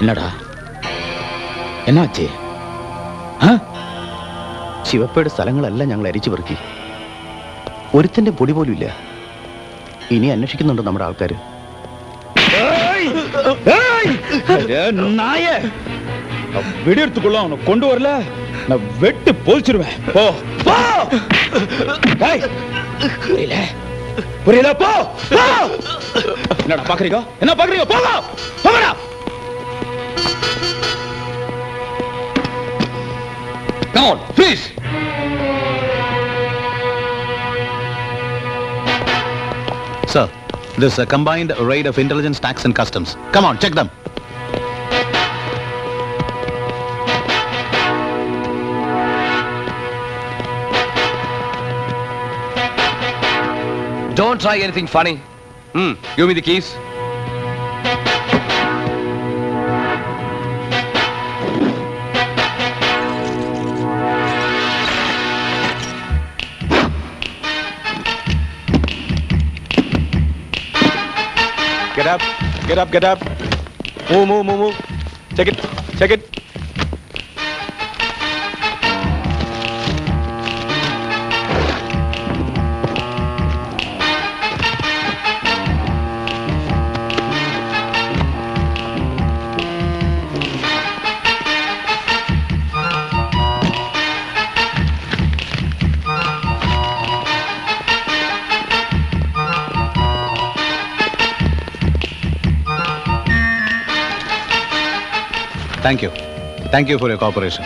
എന്നടാ എന്നാച്ചേ ആ ശിവപ്പയുടെ സ്ഥലങ്ങളെല്ലാം ഞങ്ങൾ അരിച്ചു പെറുക്കി ഒരുത്തന്റെ പൊടി പോലും ഇല്ല ഇനി അന്വേഷിക്കുന്നുണ്ടോ നമ്മുടെ ആൾക്കാർ வெடியெடுத்துக்குள்ள அவனை கொண்டு வரல நான் வெட்டு பொதிச்சிருவேன் போ போ டேய், புரியல புரியல போ போ என்னடா பாக்குறீங்க என்ன பாக்குறீங்க போங்க போங்கடா Come on, please. Sir, this is a combined raid of intelligence, tax and customs. Come on, check them. Don't try anything funny. Hmm, give me the keys. Get up, get up, get up. Move, move, move, move. Check it, check it. Thank you. Thank you for your cooperation.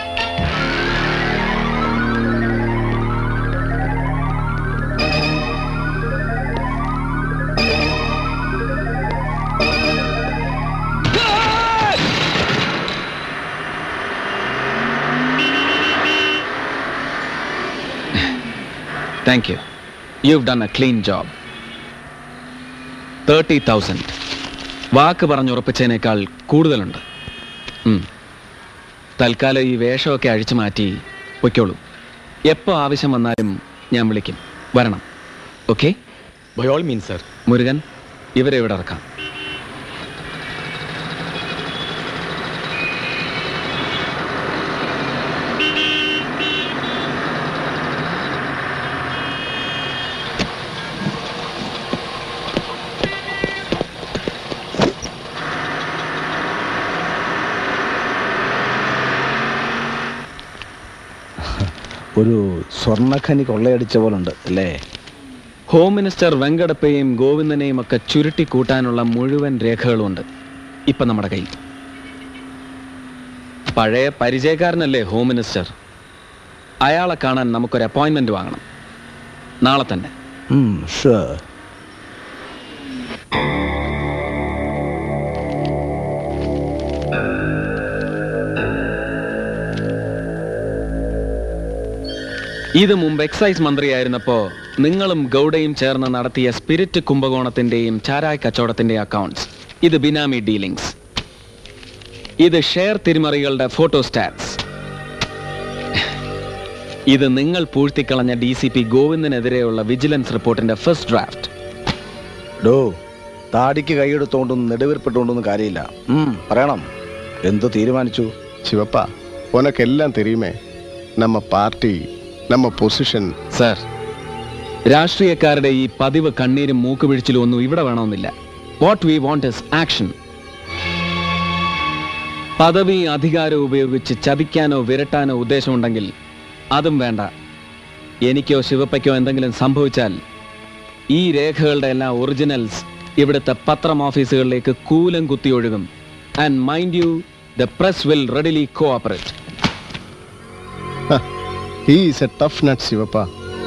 Thank you you done a clean job thirty thousand വാക്ക് പറഞ്ഞുറപ്പിച്ചതിനേക്കാൾ കൂടുതലുണ്ട് ഉം. തൽക്കാലം ഈ വേഷമൊക്കെ അഴിച്ചു മാറ്റി പൊയ്ക്കോളൂ എപ്പോൾ ആവശ്യം വന്നാലും ഞാൻ വിളിക്കും വരണം okay by all means sir Murugan ഇവരെ ഇവിടെ ഇറക്കാം ഒരു സ്വർണ്ണഖനി കൊള്ളയടിച്ച പോലുണ്ട് അല്ലേ ഹോം മിനിസ്റ്റർ വെങ്കടപ്പയും ഗോവിന്ദനെയും ഒക്കെ ചുരുട്ടി കൂട്ടാനുള്ള മുഴുവൻ രേഖകളുമുണ്ട് ഇപ്പൊ നമ്മുടെ കയ്യിൽ പഴയ പരിചയക്കാരനല്ലേ ഹോം മിനിസ്റ്റർ അയാളെ കാണാൻ നമുക്കൊരു അപ്പോയിന്റ്മെന്റ് വാങ്ങണം നാളെ തന്നെ ഷുവർ ഇത് മുമ്പ് എക്സൈസ് മന്ത്രിയായിരുന്നപ്പോ നിങ്ങളും ഗൗഡയും ചേർന്ന് നടത്തിയ സ്പിരിറ്റ് കുംഭകോണത്തിന്റെയും ചാരായ കച്ചവടത്തിന്റെയും അക്കൗണ്ട്സ് ഇത് ബിനാമി ഡീലിംഗ്സ് ഇത് ഷെയർ തിരിമറികളുടെ ഫോട്ടോസ്റ്റാറ്റ്സ് ഇത് നിങ്ങൾ പൂഴ്ത്തിക്കളഞ്ഞ ഡി സി പി ഗോവിന്ദനെതിരെയുള്ള വിജിലൻസ് റിപ്പോർട്ടിന്റെ ഫസ്റ്റ് ഡ്രാഫ്റ്റ് ഡോ താടിക്ക് കൈയെടുത്തോണ്ടൊന്നും നെടുവീർപ്പിട്ടുകൊണ്ടൊന്നും കാര്യമില്ല ഉം, പറയണം എന്തു തീരുമാനിച്ചു சிவப்பா உனக்கு எல்லாம் தெரியுமே நம்ம பார்ட்டி நம்ம பொசிஷன் സർ രാഷ്ട്രീയക്കാരുടെ ഈ പതിവ് കണ്ണീരും മൂക്കുപിഴിച്ചിലും ഒന്നും ഇവിടെ വേണമെന്നില്ല what we want is action പദവി അധികാരം ഉപയോഗിച്ച് ചതിക്കാനോ വിരട്ടാനോ ഉദ്ദേശമുണ്ടെങ്കിൽ അതും വേണ്ട എനിക്കോ ശിവപ്പയ്ക്കോ എന്തെങ്കിലും സംഭവിച്ചാൽ ഈ രേഖകളുടെ എല്ലാം ഒറിജിനൽസ് ഇവിടുത്തെ പത്രം ഓഫീസുകളിലേക്ക് കൂലം കുത്തി ഒഴുകും and mind you the press will readily cooperate he is a tough nut சிவப்பா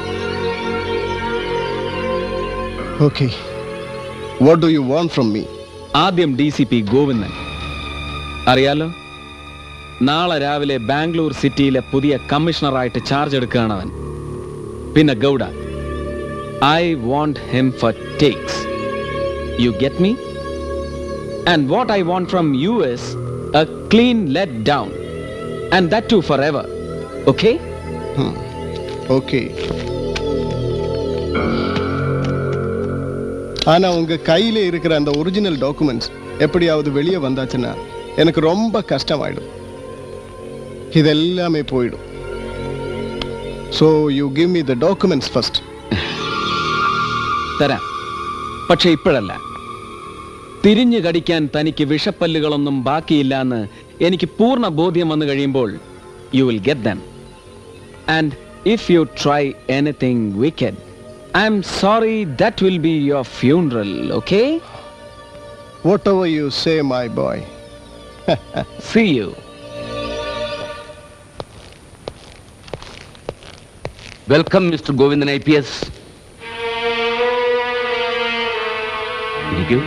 okay what do you want from me ആദ്യം ഡി സി പി ഗോവിന്ദൻ അറിയാലോ നാളെ രാവിലെ ബാംഗ്ലൂർ സിറ്റിയിലെ പുതിയ കമ്മീഷണറായിട്ട് ചാർജ് എടുക്കുകയാണ് അവൻ പിന്നെ Gowda I want him for takes you get me and what I want from you is a clean let down and that too forever okay okay ஆனா உங்க கையில இருக்கிற அந்த ஒரிஜினல் டாக்குமெண்ட்ஸ் எப்படியாவது வெளியே வந்தாச்சுன்னா எனக்கு ரொம்ப கஷ்டமாயிடும் இதெல்லாமே போயிடும் so you give me the documents first തരാം പക്ഷെ ഇപ്പോഴല്ല തിരിഞ്ഞു കടിക്കാൻ തനിക്ക് വിഷപ്പല്ലുകളൊന്നും ബാക്കിയില്ല എന്ന് എനിക്ക് പൂർണ്ണ ബോധ്യം വന്നു കഴിയുമ്പോൾ you will get them and if you try anything wicked I'm sorry that will be your funeral okay whatever you say my boy see you welcome mister Govindan I P S ഇരിക്കൂ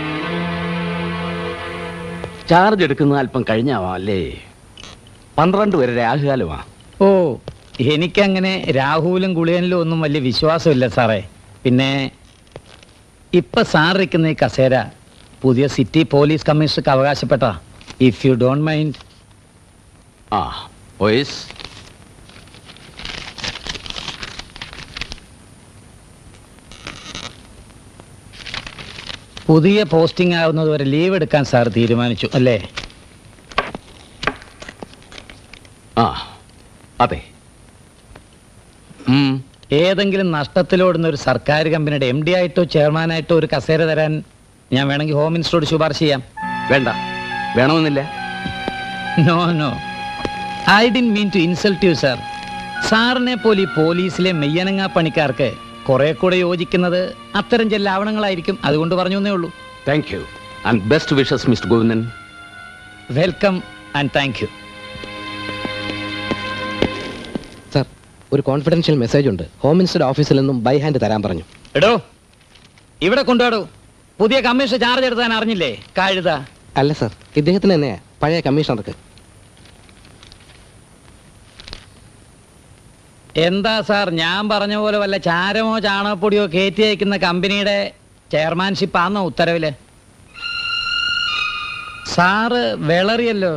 charge എടുക്കുന്ന അല്പം കഴിഞ്ഞാവാം അല്ലേ പന്ത്രണ്ട് വരെ രാഹുകാലമാ ഓ എനിക്കങ്ങനെ രാഹുലും ഗുളിയനിലും ഒന്നും വലിയ വിശ്വാസമില്ല സാറേ പിന്നെ ഇപ്പൊ സാർ ഇരിക്കുന്ന ഈ കസേര പുതിയ സിറ്റി പോലീസ് കമ്മീഷണർക്ക് അവകാശപ്പെട്ട ഇഫ് യു ഡോണ്ട് മൈൻഡ് ആ ഓയസ് പുതിയ പോസ്റ്റിംഗ് ആവുന്നത് വരെ ലീവ് എടുക്കാൻ സാർ തീരുമാനിച്ചു അല്ലേ ആ അതെ ഉം, ഏതെങ്കിലും നഷ്ടത്തിലോടുന്ന ഒരു സർക്കാർ കമ്പനിയുടെ എം ഡി ആയിട്ടോ ചെയർമാനായിട്ടോ ഒരു കസേര തരാൻ ഞാൻ വേണമെങ്കിൽ ഹോം മിനിസ്റ്ററോട് ശുപാർശ ചെയ്യാം വേണ്ട വേണമെന്നില്ല no no I didn't mean to insult you sir സാറിനെ പോലെ ഈ പോലീസിലെ മെയ്യനങ്ങാ പണിക്കാർക്ക് കുറെ കൂടെ യോജിക്കുന്നത് അത്തരം ചില ആവണങ്ങളായിരിക്കും അതുകൊണ്ട് പറഞ്ഞു എന്നേ ഉള്ളൂ thank you and best wishes mister Govindan welcome and thank you sir ഒരു കോൺഫിഡൻഷ്യൽ മെസ്സേജ് ഉണ്ട് ഹോം മിനിസ്റ്റർ ഓഫീസിൽ നിന്നും ബൈ ഹാൻഡ് തരാൻ പറഞ്ഞു എടോ ഇവിടെ കൊണ്ടുപോടോ പുതിയ കമ്മീഷൻ ചാർജ് എടുത്താൻ അറിഞ്ഞില്ലേ കഴുത അല്ല സാർ ഇദ്ദേഹത്തിന് തന്നെ പഴയ കമ്മീഷണർക്ക് എന്താ സാർ ഞാൻ പറഞ്ഞ പോലെ വല്ല ചാരമോ ചാണകപ്പൊടിയോ കയറ്റി അയക്കുന്ന കമ്പനിയുടെ ചെയർമാൻഷിപ്പ് ആണോ ഉത്തരവില് സാറ് വിളറിയല്ലോ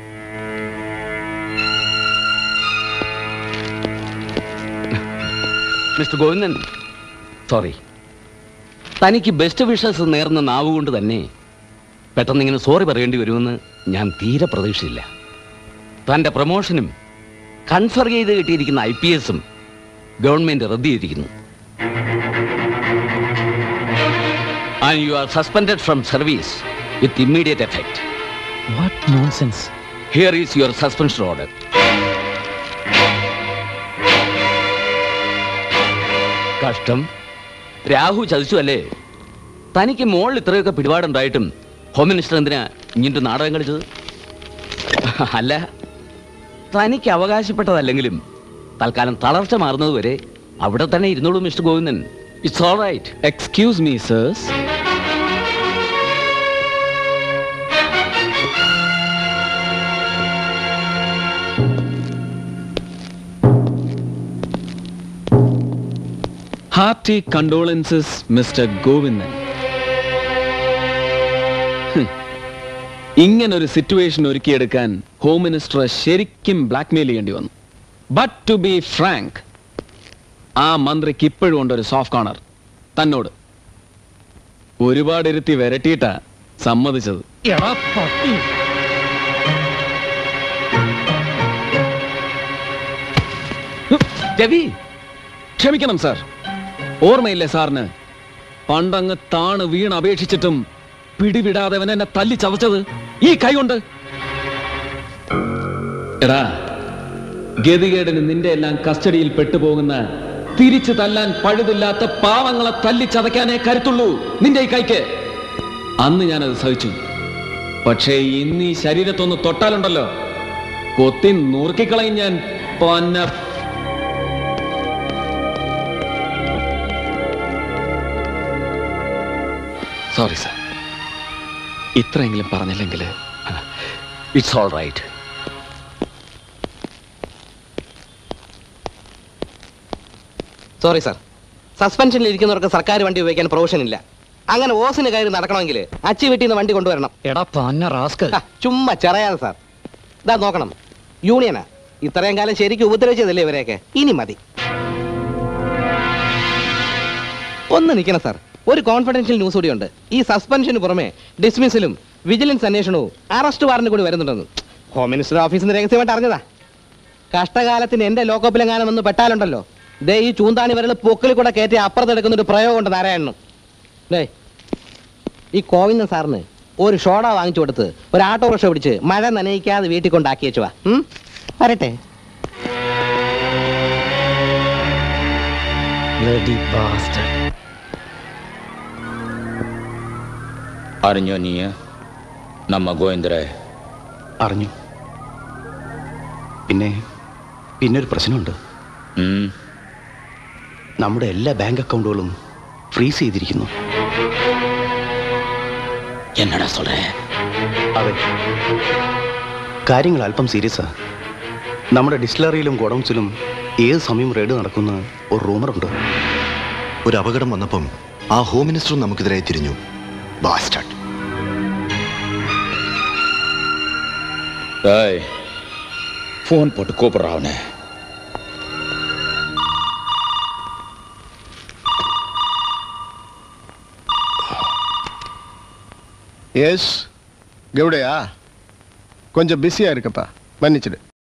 മിസ്റ്റർ ഗോവിന്ദൻ സോറി തനിക്ക് ബെസ്റ്റ് വിഷസ് നേർന്ന നാവ് കൊണ്ട് തന്നെ പെട്ടെന്ന് ഇങ്ങനെ സോറി പറയേണ്ടി വരുമെന്ന് ഞാൻ തീരെ പ്രതീക്ഷയില്ല തൻ്റെ പ്രൊമോഷനും കൺഫർ ചെയ്ത് കിട്ടിയിരിക്കുന്ന ഐ പി എസും ഗവൺമെന്റ് റദ്ദ് ചെയ്തിരിക്കുന്നു and you are suspended from service with immediate effect what nonsense here is your suspension order കഷ്ടം രാഹു ചതിച്ചു അല്ലേ തനിക്ക് മോളിൽ ഇത്രയൊക്കെ പിടിപാടുണ്ടായിട്ടും ഹോം മിനിസ്റ്റർ എന്തിനാ ഇങ്ങനൊരു നാടകം കളിച്ചത് അല്ല തനിക്ക് അവകാശപ്പെട്ടതല്ലെങ്കിലും തൽക്കാലം തളർച്ച മാറുന്നത് വരെ അവിടെ തന്നെ ഇരുന്നോളൂ mister Govindan it's all right excuse me സേഴ്സ് hearty condolences mister Govindan hmm. ഇങ്ങനൊരു സിറ്റുവേഷൻ ഒരുക്കിയെടുക്കാൻ ഹോം മിനിസ്റ്ററെ ശരിക്കും ബ്ലാക്ക്മെയിൽ ചെയ്യേണ്ടി വന്നു ബട്ട് ടു ബി ഫ്രാങ്ക് ആ മന്ത്രിക്ക് ഇപ്പോഴും ഉണ്ട് ഒരു സോഫ്റ്റ് കോർണർ തന്നോട് ഒരുപാട് ഇരുത്തി വരട്ടിയിട്ടാ സമ്മതിച്ചത് എടാ പട്ടി രവി ക്ഷമിക്കണം സാർ ഓർമ്മയില്ലേ സാറിന് പണ്ടങ്ങ് താണ് വീണ് അപേക്ഷിച്ചിട്ടും പിടിവിടാതെ അവൻ എന്നെ തല്ലി ചതച്ചത് ഈ കൈ കൊണ്ട് എടാ ഗതികേടിന് നിന്റെ എല്ലാം കസ്റ്റഡിയിൽ പെട്ടുപോകുന്ന തിരിച്ചു തല്ലാൻ പഴുതില്ലാത്ത പാവങ്ങളെ തല്ലി ചതയ്ക്കാനേ കരുത്തുള്ളൂ നിന്റെ ഈ കൈക്ക് അന്ന് ഞാനത് സഹിച്ചു പക്ഷേ ഇന്ന് ഈ ശരീരത്തൊന്ന് തൊട്ടാലുണ്ടല്ലോ കൊത്തി നുറുക്കിക്കളയും ഞാൻ പന്ന സോറി സാർ ഇത്രയെങ്കിലും പറഞ്ഞില്ലെങ്കിൽ it's all right sorry sir സസ്പെൻഷനിൽ ഇരിക്കുന്നവർക്ക് സർക്കാർ വണ്ടി ഉപയോഗിക്കാൻ പ്രൊവിഷൻ ഇല്ല അങ്ങനെ ഓസിന് കയറി നടക്കണമെങ്കിൽ അച്ചി വീട്ടിൽ നിന്ന് വണ്ടി കൊണ്ടുവരണം എടാ പന്ന റാസ്കൽ ഹ, ചുമ്മാ ചെറയാതെ സാർ ഇതാ നോക്കണം യൂണിയനാ ഇത്രയും കാലം ശരിക്കും ഉപദ്രവിച്ചതല്ലേ ഇവരെയൊക്കെ ഇനി മതി ഒന്ന് നിൽക്കണം സാർ ഒരു കോൺഫിഡൻഷ്യൽ ന്യൂസ് കൂടിയുണ്ട് ഈ സസ്പെൻഷന് പുറമെ ഡിസ്മിസിലും വിജിലൻസ് അന്വേഷണവും അറസ്റ്റ് വാറന്റ് കൂടി വരുന്നുണ്ടെന്ന് ഹോം മിനിസ്റ്റർ ഓഫീസിൽ നിന്ന് രഹസ്യമായിട്ട് അറിഞ്ഞതാ കഷ്ടകാലത്തിന് എന്റെ ലോക്കപ്പിലെങ്ങാനും ഒന്ന് പെട്ടാലുണ്ടല്ലോ ദേ ഈ ചൂന്താണി വിരൽ പൊക്കിൽ കൂടെ കയറ്റി അപ്പുറത്തെടുക്കുന്ന ഒരു പ്രയോഗമുണ്ട് നാരായണനും ഡേ ഈ കോവിന്ദൻ സാറിന് ഒരു ഷോഡ വാങ്ങിച്ചു കൊടുത്ത് ഒരു ഓട്ടോറിക്ഷ പിടിച്ച് മഴ നനയിക്കാതെ വീട്ടിൽ കൊണ്ടാക്കി വെച്ചുവാ ഉം? വരട്ടെ Bloody bastard. അറിഞ്ഞോ നീ നമ്മ ഗോവിന്ദരെ അറിഞ്ഞു പിന്നെ പിന്നെ ഒരു പ്രശ്നമുണ്ട് ഉം. നമ്മുടെ എല്ലാ ബാങ്ക് അക്കൗണ്ടുകളും ഫ്രീസ് ചെയ്തിരിക്കുന്നു എന്നടാ சொல்றே അതെ കാര്യങ്ങൾ അല്പം സീരിയസാ നമ്മുടെ ഡിസ്റ്റിലറിയിലും ഗോഡൗൺസിലും ഏത് സമയം റെയ്ഡ് നടക്കുന്ന ഒരു റൂമറുണ്ട് ഒരു അപകടം വന്നപ്പം ആ ഹോം മിനിസ്റ്ററും നമുക്കെതിരായി തിരിഞ്ഞു ബാസ്റ്റാർഡ് டேய் ஃபோன் போட்டு கூப்பிடுறா அவனை எஸ் கவுடையா கொஞ்சம் பிஸியாக இருக்கப்பா மன்னிச்சிடு